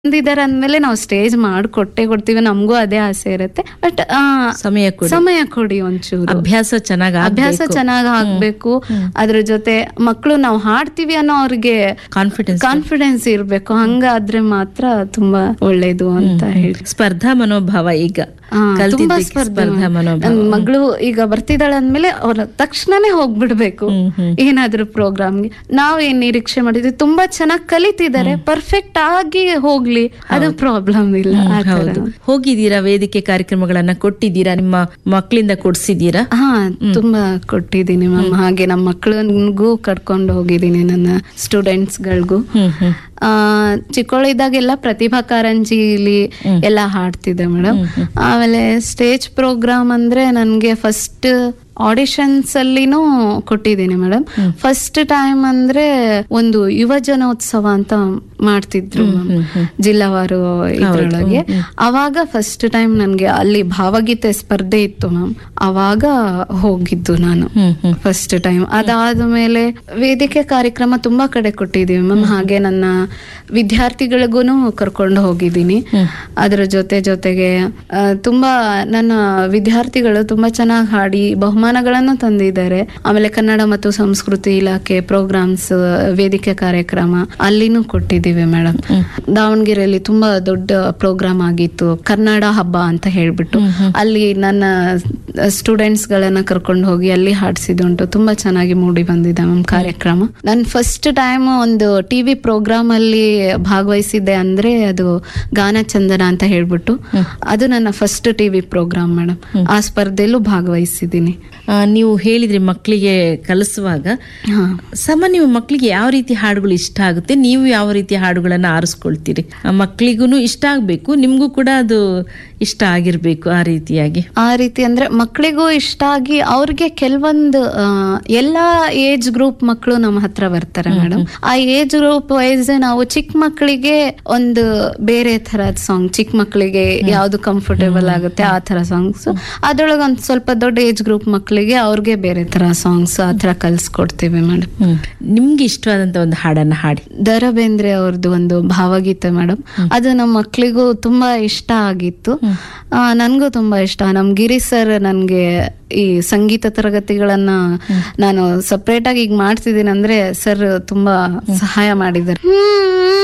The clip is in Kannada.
ಬಂದಿದ್ದಾರೆ ಅಂದ್ಮೇಲೆ ನಾವು ಸ್ಟೇಜ್ ಮಾಡ್ಕೊಟ್ಟೆ ಕೊಡ್ತೀವಿ ನಮಗೂ ಅದೇ ಆಸೆ ಇರುತ್ತೆ ಬಟ್ ಸಮಯ ಕೊಡಿ ಸಮಯ ಕೊಡಿ ಒಂಚೂರು ಅಭ್ಯಾಸ ಚೆನ್ನಾಗಿ ಅಭ್ಯಾಸ ಚೆನ್ನಾಗ್ ಆಗ್ಬೇಕು ಅದ್ರ ಜೊತೆ ಮಕ್ಕಳು ನಾವು ಹಾಡ್ತೀವಿ ಅನ್ನೋ ಅವ್ರಿಗೆ ಕಾನ್ಫಿಡೆನ್ಸ್ ಕಾನ್ಫಿಡೆನ್ಸ್ ಇರ್ಬೇಕು ಹಂಗಾದ್ರೆ ಮಾತ್ರ ತುಂಬಾ ಒಳ್ಳೇದು ಅಂತ ಹೇಳಿ ಸ್ಪರ್ಧಾ ಮನೋಭಾವ ಈಗ ಹಾ, ತುಂಬಾ ಕಲ್ತಿದ್ದಕ್ಕೆ ಸ್ಪರ್ಧೆ ಸ್ಪರ್ಧಾ ಮನೋಭಾವ ನನ್ ಮಗಳು ಈಗ ಬರ್ತಿದ್ದಾಳೆ ಅಂದ್ಮೇಲೆ ಅವ್ರ ತಕ್ಷಣನೇ ಹೋಗ್ಬಿಡ್ಬೇಕು ಏನಾದ್ರೂ ಪ್ರೋಗ್ರಾಮ್ಗೆ ನಾವ್ ಏನ್ ನಿರೀಕ್ಷೆ ಮಾಡಿದ್ವಿ ತುಂಬಾ ಚೆನ್ನಾಗಿ ಕಲಿತಿದ್ದಾರೆ ಪರ್ಫೆಕ್ಟ್ ಆಗಿ ಹೋಗ್ಲಿ ಅದು ಪ್ರಾಬ್ಲಮ್ ಇಲ್ಲ ಆ ಥರ. ಹೌದು ಹೋಗಿದ್ದೀರಾ ವೇದಿಕೆ ಕಾರ್ಯಕ್ರಮಗಳನ್ನ ಕೊಟ್ಟಿದ್ದೀರಾ ನಿಮ್ಮ ಮಕ್ಕಳಿಂದ ಕೊಡ್ಸಿದ್ದೀರಾ ಹಾ ತುಂಬಾ ಕೊಟ್ಟಿದ್ದೀನಿ ಮ್ಯಾಮ್ ಹಾಗೆ ನಮ್ಮ ಮಕ್ಕಳಿಗೂ ಕರ್ಕೊಂಡು ಹೋಗಿದ್ದೀನಿ ನನ್ನ ಸ್ಟೂಡೆಂಟ್ಸ್ ಗಳಿಗೂ ಹ್ಮ್ ಹ್ಮ್ ಆ ಚಿಕ್ಕವಳಿದ್ದಾಗೆಲ್ಲ ಪ್ರತಿಭಾ ಕಾರಂಜಿಲಿ ಎಲ್ಲ ಹಾಡ್ತಿದ್ದೆ ಮೇಡಮ್ ಆಮೇಲೆ ಸ್ಟೇಜ್ ಪ್ರೋಗ್ರಾಮ್ ಅಂದ್ರೆ ನನ್ಗೆ ಫಸ್ಟ್ ಆಡಿಷನ್ಸ್ ಅಲ್ಲಿನೂ ಕೊಟ್ಟಿದ್ದೀನಿ ಮೇಡಮ್ ಫಸ್ಟ್ ಟೈಮ್ ಅಂದ್ರೆ ಒಂದು ಯುವ ಜನೋತ್ಸವ ಅಂತ ಮಾಡ್ತಿದ್ರು ma'am. ಜಿಲ್ಲಾವಾರು ಇದ್ರೊಳಗೆ ಅವಾಗ ಫಸ್ಟ್ ಟೈಮ್ ನನ್ಗೆ ಅಲ್ಲಿ ಭಾವಗೀತೆ ಸ್ಪರ್ಧೆ ಇತ್ತು ಮ್ಯಾಮ್ ಅವಾಗ ಹೋಗಿದ್ದು ನಾನು ಹ್ಮ್ ಹ್ಮ್ ಫಸ್ಟ್ ಟೈಮ್ ಅದಾದ್ಮೇಲೆ ವೇದಿಕೆ ಕಾರ್ಯಕ್ರಮ ತುಂಬಾ ಕಡೆ ಕೊಟ್ಟಿದೀವಿ ಮ್ಯಾಮ್ ಹಾಗೆ ನನ್ನ ವಿದ್ಯಾರ್ಥಿಗಳಿಗೂ ಕರ್ಕೊಂಡು ಹೋಗಿದ್ದೀನಿ ಅದ್ರ ಜೊತೆ ಜೊತೆಗೆ ಆ, ತುಂಬಾ ನನ್ನ ವಿದ್ಯಾರ್ಥಿಗಳು ತುಂಬಾ ಚೆನ್ನಾಗಿ ಹಾಡಿ ಬಹುಮಾನಗಳನ್ನು ತಂದಿದ್ದಾರೆ ಆಮೇಲೆ ಕನ್ನಡ ಮತ್ತು ಸಂಸ್ಕೃತಿ ಇಲಾಖೆ ಪ್ರೋಗ್ರಾಮ್ಸ್ ವೇದಿಕೆ ಕಾರ್ಯಕ್ರಮ ಅಲ್ಲಿನೂ ಕೊಟ್ಟಿದ್ದೀವಿ ಮೇಡಮ್ ದಾವಣಗೆರೆಯಲ್ಲಿ ತುಂಬಾ ದೊಡ್ಡ ಪ್ರೋಗ್ರಾಮ್ ಆಗಿತ್ತು ಕನ್ನಡ ಹಬ್ಬ ಅಂತ ಹೇಳ್ಬಿಟ್ಟು ಅಲ್ಲಿ ನನ್ನ ಸ್ಟೂಡೆಂಟ್ಸ್ ಗಳನ್ನ ಕರ್ಕೊಂಡು ಹೋಗಿ ಅಲ್ಲಿ ಹಾಡ್ಸಿದುಂಟು ತುಂಬಾ ಚೆನ್ನಾಗಿ ಮೂಡಿ ಬಂದಿದೆ ಮ್ಯಾಮ್ ಕಾರ್ಯಕ್ರಮ ನಾನು ಫಸ್ಟ್ ಟೈಮ್ ಒಂದು ಟಿವಿ ಪ್ರೋಗ್ರಾಮ್ ಅಲ್ಲಿ ಭಾಗವಹಿಸಿದ್ದೆ ಅಂದ್ರೆ ಅದು ಗಾನ ಚಂದನ ಅಂತ ಹೇಳ್ಬಿಟ್ಟು ಅದು ನನ್ನ ಫಸ್ಟ್ ಟಿವಿ ಪ್ರೋಗ್ರಾಮ್ ಮೇಡಮ್ ಆ ಸ್ಪರ್ಧೆಯಲ್ಲೂ ಭಾಗವಹಿಸಿದ್ದೀನಿ ಆ, ನೀವು ಹೇಳಿದ್ರಿ ಮಕ್ಕಳಿಗೆ ಕಲಿಸುವಾಗ ಹಾ ಸಾಮಾನ್ಯ ಮಕ್ಕಳಿಗೆ ಯಾವ ರೀತಿ ಹಾಡುಗಳು ಇಷ್ಟ ಆಗುತ್ತೆ ನೀವು ಯಾವ ರೀತಿ ಹಾಡುಗಳನ್ನ ಆರಿಸ್ಕೊಳ್ತೀರಿ ಮಕ್ಕಳಿಗೂ ಇಷ್ಟ ಆಗ್ಬೇಕು ನಿಮ್ಗೂ ಕೂಡ ಅದು ಇಷ್ಟ ಆಗಿರ್ಬೇಕು ಆ ರೀತಿಯಾಗಿ ಆ ರೀತಿ ಅಂದ್ರೆ ಮಕ್ಕಳಿಗೂ ಇಷ್ಟ ಆಗಿ ಅವ್ರಿಗೆ ಕೆಲವೊಂದು ಆ, ಎಲ್ಲಾ ಏಜ್ ಗ್ರೂಪ್ ಮಕ್ಕಳು ನಮ್ಮ ಹತ್ರ ಬರ್ತಾರೆ ಮೇಡಮ್ ಆ ಏಜ್ ಗ್ರೂಪ್ ವೈಸ್ ನಾವು ಚಿಕ್ಕ ಮಕ್ಕಳಿಗೆ ಒಂದು ಬೇರೆ ತರದ್ ಸಾಂಗ್ ಚಿಕ್ಕ ಮಕ್ಕಳಿಗೆ ಯಾವ್ದು ಕಂಫರ್ಟೇಬಲ್ ಆಗುತ್ತೆ ಆ ತರ ಸಾಂಗ್ಸ್ ಅದ್ರೊಳಗೆ ಒಂದ್ ಸ್ವಲ್ಪ ದೊಡ್ಡ ಏಜ್ ಗ್ರೂಪ್ ಮಕ್ಕಳಿಗೆ ಅವ್ರಿಗೆ ಬೇರೆ ತರ ಸಾಂಗ್ಸ್ ಆ ತರ ಕಲ್ಸ್ಕೊಡ್ತೀವಿ ಮೇಡಮ್ ಹ್ಮ್ ನಿಮ್ಗೆ ಇಷ್ಟವಾದಂತ ಒಂದು ಹಾಡನ್ನ ಹಾಡಿ ದರ ಬೇಂದ್ರೆ ಅವ್ರದ್ದು ಒಂದು ಭಾವಗೀತೆ ಮೇಡಮ್ ಅದು ನಮ್ಮ ಮಕ್ಕಳಿಗೂ ತುಂಬಾ ಇಷ್ಟ ಆಗಿತ್ತು ಆ, ನನ್ಗೂ ತುಂಬಾ ಇಷ್ಟ ನಮ್ ಗಿರಿ ಸರ್ ನನ್ಗೆ ಈ ಸಂಗೀತ ತರಗತಿಗಳನ್ನ ನಾನು ಸಪ್ರೇಟ್ ಆಗಿ ಈಗ ಮಾಡ್ತಿದ್ದೀನಿ ಅಂದ್ರೆ ಸರ್ ತುಂಬಾ ಸಹಾಯ ಮಾಡಿದ್ದಾರೆ